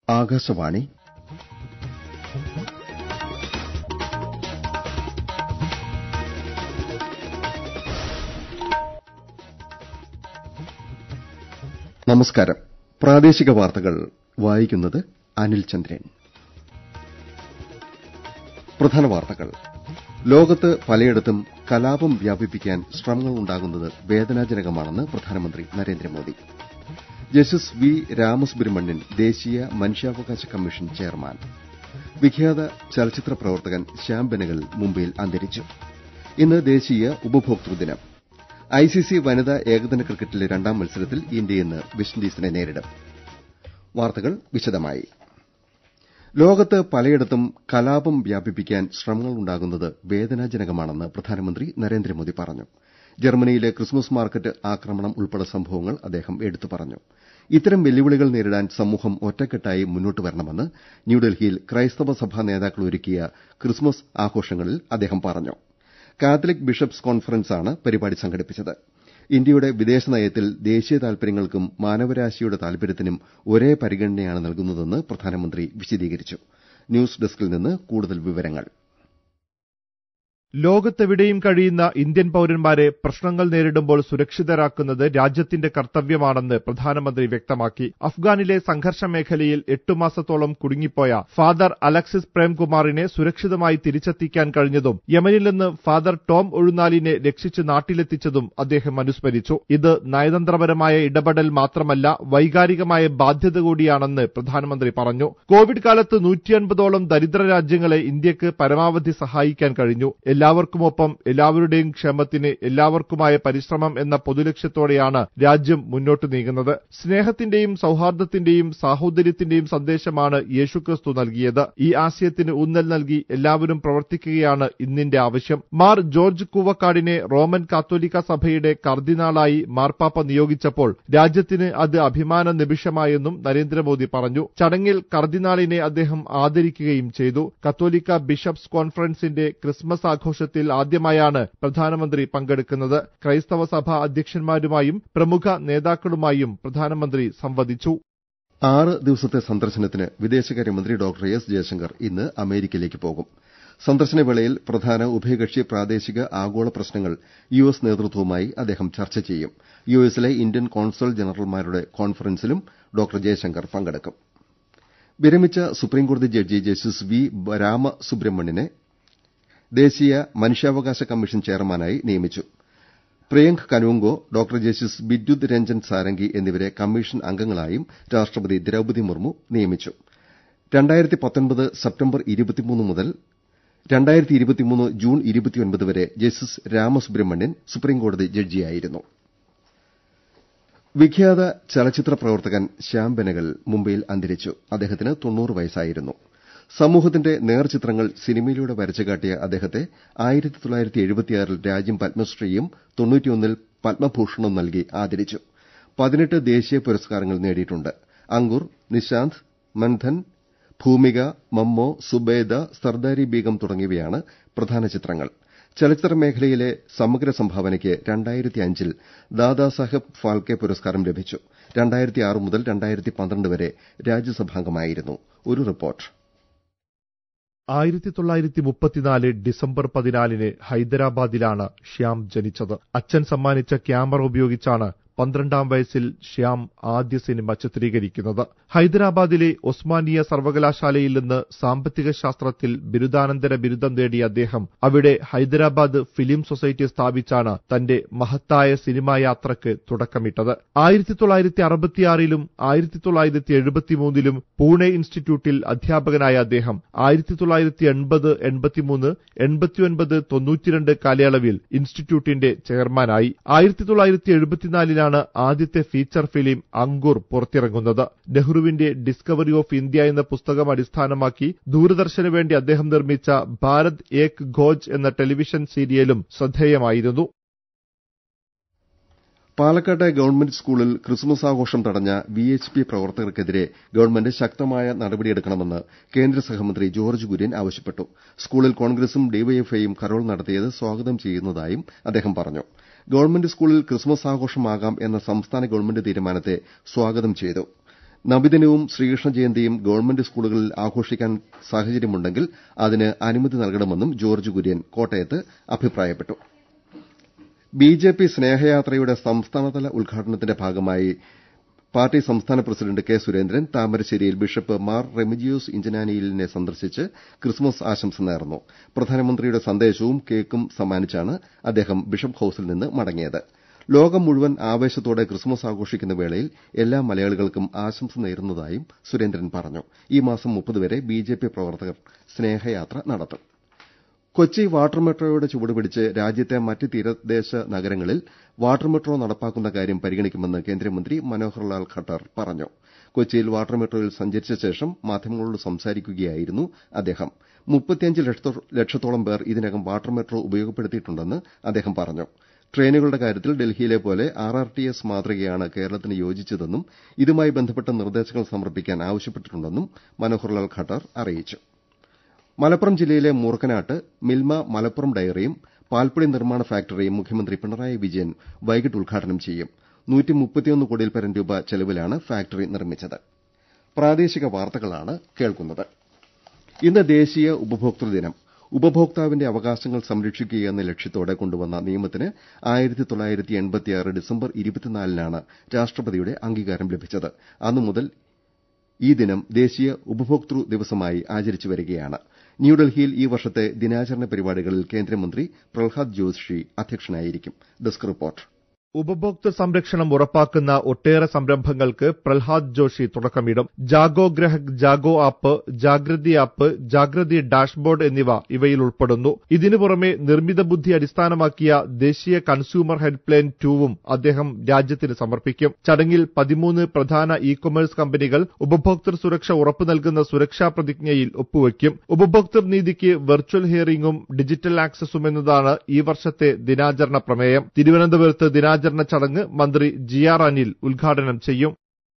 ആകാശവാണി നമസ്കാരം പ്രാദേശിക വാർത്തകൾ വായിക്കുന്നത് അനിൽ ചന്ദ്രൻ പ്രധാന വാർത്തകൾ ലോകത്ത് പലയിടത്തും കലാപം വ്യാപിപ്പിക്കാൻ ശ്രമങ്ങൾ ഉണ്ടാകുന്നത് വേദനാജനകമാണെന്ന് പ്രധാനമന്ത്രി നരേന്ദ്രമോദി ജസ്റ്റിസ് വി രാമസുബ്രഹ്മണ്യൻ ദേശീയ മനുഷ്യാവകാശ കമ്മീഷൻ ചെയർമാൻ വിഖ്യാത ചലച്ചിത്ര പ്രവർത്തകൻ ശ്യാം ബെനഗൽ മുംബൈയിൽ അന്തരിച്ചു ഇന്ന് ദേശീയ ഉപഭോക്തൃ ദിനം ഐസിസി വനിതാ ഏകദിന ക്രിക്കറ്റിലെ രണ്ടാം മത്സരത്തിൽ ഇന്ത്യ ഇന്ന് വെസ്റ്റിൻഡീസിനെ നേരിടും വാർത്തകൾ വിശദമായി ലോകത്ത് പലയിടത്തും കലാപം വ്യാപിപ്പിക്കാൻ ശ്രമങ്ങൾ ഉണ്ടാകുന്നത് വേദനാജനകമാണെന്ന് പ്രധാനമന്ത്രി നരേന്ദ്രമോദി പറഞ്ഞു ജർമ്മനിയിലെ ക്രിസ്മസ് മാർക്കറ്റ് ആക്രമണം ഉൾപ്പെടെ സംഭവങ്ങൾ അദ്ദേഹം എടുത്തു പറഞ്ഞു ഇത്തരം വെല്ലുവിളികൾ നേരിടാൻ സമൂഹം ഒറ്റക്കെട്ടായി മുന്നോട്ട് വരണമെന്ന് ന്യൂഡൽഹിയിൽ ക്രൈസ്തവ സഭാ നേതാക്കൾ ഒരുക്കിയ ക്രിസ്മസ് ആഘോഷങ്ങളിൽ അദ്ദേഹം പറഞ്ഞു കാത്തലിക് ബിഷപ്സ് കോൺഫറൻസാണ് പരിപാടി സംഘടിപ്പിച്ചത് ഇന്ത്യയുടെ വിദേശ നയത്തിൽ ദേശീയ താൽപര്യങ്ങൾക്കും മാനവരാശിയുടെ താൽപര്യത്തിനും ഒരേ പരിഗണനയാണ് നൽകുന്നതെന്ന് പ്രധാനമന്ത്രി വിശദീകരിച്ചു ന്യൂസ് ഡെസ്കിൽ നിന്ന് കൂടുതൽ വിവരങ്ങൾ ലോകത്തെവിടെയും കഴിയുന്ന ഇന്ത്യൻ പൌരന്മാരെ പ്രശ്നങ്ങൾ നേരിടുമ്പോൾ സുരക്ഷിതരാക്കുന്നത് രാജ്യത്തിന്റെ കർത്തവ്യമാണെന്ന് പ്രധാനമന്ത്രി വ്യക്തമാക്കി അഫ്ഗാനിലെ സംഘർഷ മേഖലയിൽ എട്ടു മാസത്തോളം കുടുങ്ങിപ്പോയ ഫാദർ അലക്സിസ് പ്രേംകുമാറിനെ സുരക്ഷിതമായി തിരിച്ചെത്തിക്കാൻ കഴിഞ്ഞതും യമനിൽ നിന്ന് ഫാദർ ടോം ഒഴുന്നാലിനെ രക്ഷിച്ച് നാട്ടിലെത്തിച്ചതും അദ്ദേഹം അനുസ്മരിച്ചു ഇത് നയതന്ത്രപരമായ ഇടപെടൽ മാത്രമല്ല വൈകാരികമായ ബാധ്യത കൂടിയാണെന്ന് പ്രധാനമന്ത്രി പറഞ്ഞു കോവിഡ് കാലത്ത് നൂറ്റിയൻപതോളം ദരിദ്ര രാജ്യങ്ങളെ ഇന്ത്യക്ക് പരമാവധി സഹായിക്കാൻ കഴിഞ്ഞു എല്ലാവർക്കുമൊപ്പം എല്ലാവരുടെയും ക്ഷേമത്തിന് എല്ലാവർക്കുമായ പരിശ്രമം എന്ന പൊതുലക്ഷ്യത്തോടെയാണ് രാജ്യം മുന്നോട്ട് നീങ്ങുന്നത് സ്നേഹത്തിന്റെയും സൌഹാർദ്ദത്തിന്റെയും സാഹോദര്യത്തിന്റെയും സന്ദേശമാണ് യേശുക്രിസ്തു നൽകിയത് ഈ ആശയത്തിന് ഊന്നൽ നൽകി എല്ലാവരും പ്രവർത്തിക്കുകയാണ് ഇന്നിന്റെ ആവശ്യം മാർ ജോർജ് കൂവക്കാടിനെ റോമൻ കാത്തോലിക്ക സഭയുടെ കർദിനാളായി മാർപ്പാപ്പ നിയോഗിച്ചപ്പോൾ രാജ്യത്തിന് അത് അഭിമാന നിമിഷമായെന്നും നരേന്ദ്രമോദി പറഞ്ഞു ചടങ്ങിൽ കർദിനാളിനെ അദ്ദേഹം ആദരിക്കുകയും ചെയ്തു കത്തോലിക്ക ബിഷപ്സ് കോൺഫറൻസിന്റെ ക്രിസ്മസ് ആഘോഷത്തിൽ ആദ്യമായാണ് പ്രധാനമന്ത്രി പങ്കെടുക്കുന്നത് ക്രൈസ്തവ സഭാ അധ്യക്ഷന്മാരുമായും പ്രമുഖ നേതാക്കളുമായും പ്രധാനമന്ത്രി സംവദിച്ചു ആറ് ദിവസത്തെ സന്ദർശനത്തിന് വിദേശകാര്യമന്ത്രി ഡോക്ടർ എസ് ജയശങ്കർ ഇന്ന് അമേരിക്കയിലേക്ക് പോകും സന്ദർശനവേളയിൽ പ്രധാന ഉഭയകക്ഷി പ്രാദേശിക ആഗോള പ്രശ്നങ്ങൾ യു എസ് നേതൃത്വവുമായി അദ്ദേഹം ചർച്ച ചെയ്യും യു എസിലെ ഇന്ത്യൻ കോൺസൽ ജനറൽമാരുടെ കോൺഫറൻസിലും ഡോക്ടർ ജയശങ്കർ പങ്കെടുക്കും വിരമിച്ച സുപ്രീംകോടതി ജഡ്ജി ജസ്റ്റിസ് വി രാമസുബ്രഹ്മണ്യനെ ദേശീയ മനുഷ്യാവകാശ കമ്മീഷൻ ചെയർമാനായി നിയമിച്ചു പ്രിയങ്ക് കനുങ്കോ ഡോക്ടർ ജസ്റ്റിസ് ബിദ്യുത് രഞ്ജൻ സാരംഗി എന്നിവരെ കമ്മീഷൻ അംഗങ്ങളായും രാഷ്ട്രപതി ദ്രൌപതി മുർമു നിയമിച്ചു സെപ്റ്റംബർ മുതൽ ജൂൺ വരെ ജസ്റ്റിസ് രാമസുബ്രഹ്മണ്യൻ സുപ്രീംകോടതി ജഡ്ജിയായിരുന്നു വിഖ്യാത ചലച്ചിത്ര പ്രവർത്തകൻ ശ്യാം ബെനഗൽ മുംബൈയിൽ അന്തരിച്ചു അദ്ദേഹത്തിന് തൊണ്ണൂറ് വയസ്സായിരുന്നു സമൂഹത്തിന്റെ നേർചിത്രങ്ങൾ സിനിമയിലൂടെ വരച്ചുകാട്ടിയ അദ്ദേഹത്തെ ൽ രാജ്യം പത്മശ്രീയും തൊണ്ണൂറ്റിയൊന്നിൽ പത്മഭൂഷണും നൽകി ആദരിച്ചു പതിനെട്ട് ദേശീയ പുരസ്കാരങ്ങൾ നേടിയിട്ടുണ്ട് അങ്കുർ നിശാന്ത് മൻധൻ ഭൂമിക മമ്മോ സുബേദ സർദാരി ബീഗം തുടങ്ങിയവയാണ് പ്രധാന ചിത്രങ്ങൾ ചലച്ചിത്ര മേഖലയിലെ സമഗ്ര സംഭാവനയ്ക്ക് ൽ ദാദാസാഹബ് ഫാൽക്കെ പുരസ്കാരം ലഭിച്ചു മുതൽ വരെ രാജ്യസഭാംഗമായിരുന്നു ഒരു റിപ്പോർട്ട് ആയിരത്തി തൊള്ളായിരത്തി മുപ്പത്തിനാല് ഡിസംബർ പതിനാലിന് ഹൈദരാബാദിലാണ് ശ്യാം ജനിച്ചത് അച്ഛൻ സമ്മാനിച്ച ക്യാമറ ഉപയോഗിച്ചാണ് പന്ത്രണ്ടാം വയസ്സിൽ ശ്യാം ആദ്യ സിനിമ ചിത്രീകരിക്കുന്നത് ഹൈദരാബാദിലെ ഒസ്മാനിയ സർവകലാശാലയിൽ നിന്ന് സാമ്പത്തിക ശാസ്ത്രത്തിൽ ബിരുദാനന്തര ബിരുദം നേടിയ അദ്ദേഹം അവിടെ ഹൈദരാബാദ് ഫിലിം സൊസൈറ്റി സ്ഥാപിച്ചാണ് തന്റെ മഹത്തായ സിനിമാ യാത്രയ്ക്ക് തുടക്കമിട്ടത് ആയിരത്തി തൊള്ളായിരത്തി അറുപത്തിയാറിലും ആയിരത്തി തൊള്ളായിരത്തി എഴുപത്തിമൂന്നിലും പൂനെ ഇൻസ്റ്റിറ്റ്യൂട്ടിൽ അധ്യാപകനായ അദ്ദേഹം ആയിരത്തി തൊള്ളായിരത്തി എൺപത് എൺപത്തിമൂന്ന് എൺപത്തിയൊൻപത് തൊണ്ണൂറ്റിരണ്ട് കാലയളവിൽ ഇൻസ്റ്റിറ്റ്യൂട്ടിന്റെ ചെയർമാനായി ആയിരത്തി തൊള്ളായിരത്തി എഴുപത്തിനാലിലാണ് ആദ്യത്തെ ഫീച്ചർ ഫിലിം അങ്കുർ പുറത്തിറങ്ങുന്നത് നെഹ്റുവിന്റെ ഡിസ്കവറി ഓഫ് ഇന്ത്യ എന്ന പുസ്തകം അടിസ്ഥാനമാക്കി ദൂരദർശന് വേണ്ടി അദ്ദേഹം നിർമ്മിച്ച ഭാരത് ഏക് ഘോജ് എന്ന ടെലിവിഷൻ സീരിയലും ശ്രദ്ധേയമായിരുന്നു പാലക്കാട്ടെ ഗവൺമെന്റ് സ്കൂളിൽ ക്രിസ്മസ് ആഘോഷം തടഞ്ഞ വി എച്ച് പി പ്രവർത്തകർക്കെതിരെ ഗവൺമെന്റ് ശക്തമായ നടപടിയെടുക്കണമെന്ന് കേന്ദ്ര സഹമന്ത്രി ജോർജ് കുര്യൻ ആവശ്യപ്പെട്ടു സ്കൂളിൽ കോൺഗ്രസും ഡിവൈഎഫ്ഐയും കരോൾ നടത്തിയത് സ്വാഗതം ചെയ്യുന്നതായും അദ്ദേഹം പറഞ്ഞു ഗവൺമെന്റ് സ്കൂളിൽ ക്രിസ്മസ് ആഘോഷമാകാം എന്ന സംസ്ഥാന ഗവൺമെന്റ് തീരുമാനത്തെ സ്വാഗതം ചെയ്തു നബിദിനവും ശ്രീകൃഷ്ണ ജയന്തിയും ഗവൺമെന്റ് സ്കൂളുകളിൽ ആഘോഷിക്കാൻ സാഹചര്യമുണ്ടെങ്കിൽ അതിന് അനുമതി നൽകണമെന്നും ജോർജ്ജ് കുര്യൻ കോട്ടയത്ത് അഭിപ്രായപ്പെട്ടു ബിജെപി സ്നേഹയാത്രയുടെ സംസ്ഥാനതല ഉദ്ഘാടനത്തിന്റെ ഭാഗമായി പാർട്ടി സംസ്ഥാന പ്രസിഡന്റ് കെ സുരേന്ദ്രൻ താമരശ്ശേരിയിൽ ബിഷപ്പ് മാർ റെമിജിയോസ് ഇഞ്ചനാനിയിലിനെ സന്ദർശിച്ച് ക്രിസ്മസ് ആശംസ നേർന്നു പ്രധാനമന്ത്രിയുടെ സന്ദേശവും കേക്കും സമ്മാനിച്ചാണ് അദ്ദേഹം ബിഷപ്പ് ഹൌസിൽ നിന്ന് മടങ്ങിയത് ലോകം മുഴുവൻ ആവേശത്തോടെ ക്രിസ്മസ് ആഘോഷിക്കുന്ന വേളയിൽ എല്ലാ മലയാളികൾക്കും ആശംസ നേരുന്നതായും സുരേന്ദ്രൻ പറഞ്ഞു ഈ മാസം മുപ്പത് വരെ ബിജെപി പ്രവർത്തകർ സ്നേഹയാത്ര നടത്തും കൊച്ചി വാട്ടർ മെട്രോയുടെ ചുവടുപിടിച്ച് രാജ്യത്തെ മറ്റ് തീരദേശ നഗരങ്ങളിൽ വാട്ടർ മെട്രോ നടപ്പാക്കുന്ന കാര്യം പരിഗണിക്കുമെന്ന് കേന്ദ്രമന്ത്രി മനോഹർ ലാൽ ഖട്ടർ പറഞ്ഞു കൊച്ചിയിൽ വാട്ടർ മെട്രോയിൽ സഞ്ചരിച്ച ശേഷം മാധ്യമങ്ങളോട് സംസാരിക്കുകയായിരുന്നു അദ്ദേഹം മുപ്പത്തിയഞ്ച് ലക്ഷത്തോളം പേർ ഇതിനകം വാട്ടർ മെട്രോ ഉപയോഗപ്പെടുത്തിയിട്ടുണ്ടെന്ന് അദ്ദേഹം പറഞ്ഞു ട്രെയിനുകളുടെ കാര്യത്തിൽ ഡൽഹിയിലെ പോലെ ആർ ആർ ടി എസ് മാതൃകയാണ് കേരളത്തിന് യോജിച്ചതെന്നും ഇതുമായി ബന്ധപ്പെട്ട നിർദ്ദേശങ്ങൾ സമർപ്പിക്കാൻ ആവശ്യപ്പെട്ടിട്ടുണ്ടെന്നും മനോഹർലാൽ ഖട്ടർ അറിയിച്ചു മലപ്പുറം ജില്ലയിലെ മൂർക്കനാട്ട് മിൽമ മലപ്പുറം ഡയറിയും പാൽപ്പൊടി നിർമ്മാണ ഫാക്ടറിയും മുഖ്യമന്ത്രി പിണറായി വിജയൻ വൈകിട്ട് ഉദ്ഘാടനം ചെയ്യും കോടിയിൽ പരം രൂപ ചെലവിലാണ് ഫാക്ടറി നിർമ്മിച്ചത് പ്രാദേശിക വാർത്തകളാണ് കേൾക്കുന്നത് ഇന്ന് ദേശീയ ഉപഭോക്തൃ ദിനം ഉപഭോക്താവിന്റെ അവകാശങ്ങൾ സംരക്ഷിക്കുക എന്ന ലക്ഷ്യത്തോടെ കൊണ്ടുവന്ന നിയമത്തിന് ഡിസംബർ ഇരുപത്തിനാലിനാണ് രാഷ്ട്രപതിയുടെ അംഗീകാരം ലഭിച്ചത് അന്നുമുതൽ ഈ ദിനം ദേശീയ ഉപഭോക്തൃ ദിവസമായി ആചരിച്ചു വരികയാണ് ന്യൂഡൽഹിയിൽ ഈ വർഷത്തെ ദിനാചരണ പരിപാടികളിൽ കേന്ദ്രമന്ത്രി പ്രഹ്ലാദ് ജോഷി അധ്യക്ഷനായിരിക്കും ഡെസ്ക് റിപ്പോർട്ട് ഉപഭോക്തൃ സംരക്ഷണം ഉറപ്പാക്കുന്ന ഒട്ടേറെ സംരംഭങ്ങൾക്ക് പ്രഹ്ലാദ് ജോഷി തുടക്കമിടും Jago Grahak Jago app Jagriti app Jagriti dashboard എന്നിവ ഇവയിൽ ഉൾപ്പെടുന്നു ഇതിനു പുറമെ നിർമ്മിത ബുദ്ധി അടിസ്ഥാനമാക്കിയ ദേശീയ കൺസ്യൂമർ ഹെൽപ്പ് ലൈൻ ടൂവും അദ്ദേഹം രാജ്യത്തിന് സമർപ്പിക്കും ചടങ്ങിൽ പതിമൂന്ന് പ്രധാന ഇ കൊമേഴ്സ് കമ്പനികൾ ഉപഭോക്തൃ സുരക്ഷ ഉറപ്പു നൽകുന്ന സുരക്ഷാ പ്രതിജ്ഞയിൽ ഒപ്പുവയ്ക്കും ഉപഭോക്തൃ നീതിക്ക് വെർച്വൽ ഹിയറിംഗും ഡിജിറ്റൽ ആക്സസും എന്നതാണ് ഈ വർഷത്തെ ദിനാചരണ പ്രമേയം തിരുവനന്തപുരത്ത് ദിനാചരണ ദിനാചരണ ചടങ്ങ് മന്ത്രി ജി ആർ അനിൽ ഉദ്ഘാടനം ചെയ്യും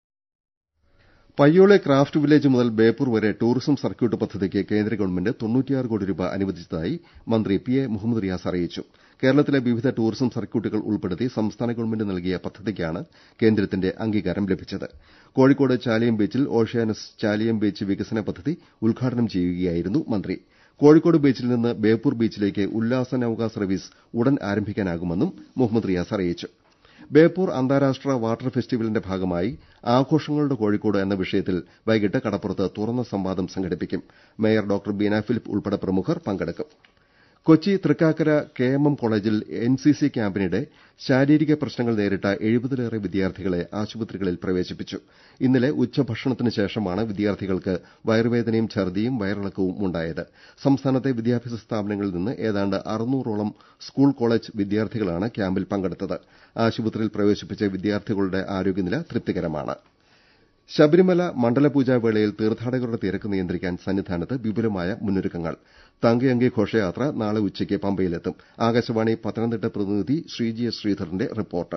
പയ്യോളെ ക്രാഫ്റ്റ് വില്ലേജ് മുതൽ ബേപ്പൂർ വരെ ടൂറിസം സർക്യൂട്ട് പദ്ധതിക്ക് കേന്ദ്ര ഗവൺമെന്റ് തൊണ്ണൂറ്റിയാറ് കോടി രൂപ അനുവദിച്ചതായി മന്ത്രി പി എ മുഹമ്മദ് റിയാസ് അറിയിച്ചു കേരളത്തിലെ വിവിധ ടൂറിസം സർക്യൂട്ടുകൾ ഉൾപ്പെടുത്തി സംസ്ഥാന ഗവൺമെന്റ് നൽകിയ പദ്ധതിക്കാണ് കേന്ദ്രത്തിന്റെ അംഗീകാരം ലഭിച്ചത് കോഴിക്കോട് ചാലിയം ബീച്ചിൽ ഓഷ്യാനസ് ചാലിയം ബീച്ച് വികസന പദ്ധതി ഉദ്ഘാടനം ചെയ്യുകയായിരുന്നു മന്ത്രി കോഴിക്കോട് ബീച്ചിൽ നിന്ന് ബേപ്പൂർ ബീച്ചിലേക്ക് ഉല്ലാസ നൌക സർവീസ് ഉടൻ ആരംഭിക്കാനാകുമെന്നും മുഹമ്മദ് റിയാസ് അറിയിച്ചു ബേപ്പൂർ അന്താരാഷ്ട്ര വാട്ടർ ഫെസ്റ്റിവലിന്റെ ഭാഗമായി ആഘോഷങ്ങളുടെ കോഴിക്കോട് എന്ന വിഷയത്തിൽ വൈകിട്ട് കടപ്പുറത്ത് തുറന്ന സംവാദം സംഘടിപ്പിക്കും മേയർ ഡോക്ടർ ബീന ഫിലിപ്പ് ഉൾപ്പെടെ പ്രമുഖർ പങ്കെടുക്കും Kochi Thrikkakara K M M കോളേജിൽ എൻ സി സി ക്യാമ്പിനിടെ ശാരീരിക പ്രശ്നങ്ങൾ നേരിട്ട എഴുപതിലേറെ വിദ്യാർത്ഥികളെ ആശുപത്രികളിൽ പ്രവേശിപ്പിച്ചു ഇന്നലെ ഉച്ചഭക്ഷണത്തിന് ശേഷമാണ് വിദ്യാർത്ഥികൾക്ക് വയറുവേദനയും ഛർദിയും വയറിളക്കവും ഉണ്ടായത് സംസ്ഥാനത്തെ വിദ്യാഭ്യാസ സ്ഥാപനങ്ങളിൽ നിന്ന് ഏതാണ്ട് അറുന്നൂറോളം സ്കൂൾ കോളേജ് വിദ്യാർത്ഥികളാണ് ക്യാമ്പിൽ പങ്കെടുത്തത് ആശുപത്രിയിൽ പ്രവേശിപ്പിച്ച വിദ്യാർത്ഥികളുടെ ആരോഗ്യനില തൃപ്തികരമാണ് ശബരിമല മണ്ഡലപൂജാ വേളയിൽ തീർത്ഥാടകരുടെ തിരക്ക് നിയന്ത്രിക്കാൻ സന്നിധാനത്ത് വിപുലമായ മുന്നൊരുക്കങ്ങൾ തങ്കയങ്കി ഘോഷയാത്ര നാളെ ഉച്ചയ്ക്ക് പമ്പയിലെത്തും ആകാശവാണി പത്തനംതിട്ട പ്രതിനിധി ശ്രീജി എസ് ശ്രീധരന്റെ റിപ്പോർട്ട്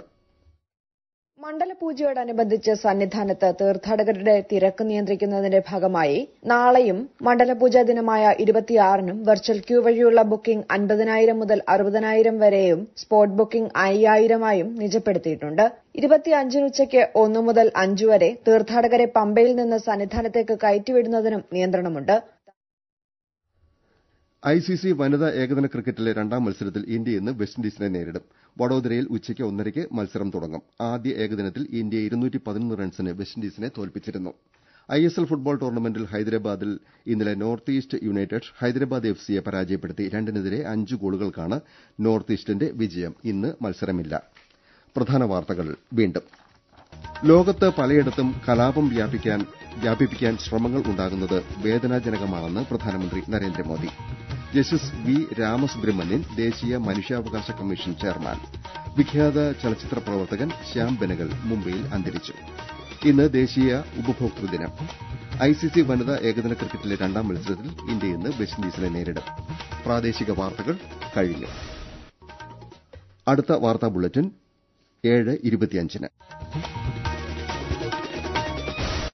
മണ്ഡലപൂജയോടനുബന്ധിച്ച് സന്നിധാനത്ത് തീർത്ഥാടകരുടെ തിരക്ക് നിയന്ത്രിക്കുന്നതിന്റെ ഭാഗമായി നാളെയും മണ്ഡലപൂജാ ദിനമായ ഇരുപത്തിയാറിനും വെർച്വൽ ക്യൂ വഴിയുള്ള ബുക്കിംഗ് അൻപതിനായിരം മുതൽ അറുപതിനായിരം വരെയും സ്പോട്ട് ബുക്കിംഗ് അയ്യായിരമായും നിജപ്പെടുത്തിയിട്ടുണ്ട് ഇരുപത്തിയഞ്ചിന് ഉച്ചയ്ക്ക് ഒന്നു മുതൽ അഞ്ചു വരെ തീർത്ഥാടകരെ പമ്പയിൽ നിന്ന് സന്നിധാനത്തേക്ക് കയറ്റിവിടുന്നതിനും നിയന്ത്രണമുണ്ട് ഐസിസി വനിതാ ഏകദിന ക്രിക്കറ്റിലെ രണ്ടാം മത്സരത്തിൽ ഇന്ത്യ ഇന്ന് വെസ്റ്റിൻഡീസിനെ നേരിടും വഡോദരയിൽ ഉച്ചയ്ക്ക് ഒന്നരയ്ക്ക് മത്സരം തുടങ്ങും ആദ്യ ഏകദിനത്തിൽ ഇന്ത്യ റൺസിന് വെസ്റ്റിൻഡീസിനെ തോൽപ്പിച്ചിരുന്നു ഐഎസ്എൽ ഫുട്ബോൾ ടൂർണമെന്റിൽ ഹൈദരാബാദിൽ ഇന്നലെ നോർത്ത് ഈസ്റ്റ് യുണൈറ്റഡ് ഹൈദരാബാദ് എഫ്സിയെ പരാജയപ്പെടുത്തി രണ്ടിനെതിരെ അഞ്ച് ഗോളുകൾക്കാണ് നോർത്ത് ഈസ്റ്റിന്റെ വിജയം ഇന്ന് മത്സരമില്ല പ്രധാന വാർത്തകൾ വീണ്ടും ലോകത്ത് പലയിടത്തും കലാപം വ്യാപിപ്പിക്കാൻ ശ്രമങ്ങൾ ഉണ്ടാകുന്നത് വേദനാജനകമാണെന്ന് പ്രധാനമന്ത്രി നരേന്ദ്രമോദി ജസ്റ്റിസ് വി രാമസുബ്രഹ്മണ്യൻ ദേശീയ മനുഷ്യാവകാശ കമ്മീഷൻ ചെയർമാൻ വിഖ്യാത ചലച്ചിത്ര പ്രവർത്തകൻ ശ്യാം ബെനഗൽ മുംബൈയിൽ അന്തരിച്ചു ഇന്ന് ദേശീയ ഉപഭോക്തൃ ദിനം ഐസിസി വനിതാ ഏകദിന ക്രിക്കറ്റിലെ രണ്ടാം മത്സരത്തിൽ ഇന്ത്യ ഇന്ന് വെസ്റ്റിൻഡീസിനെ നേരിടും പ്രാദേശിക വാർത്തകൾ കഴിഞ്ഞു അടുത്ത വാർത്താ ബുള്ളറ്റിൻ ഏഴ് ഇരുപത്തിയഞ്ചിന്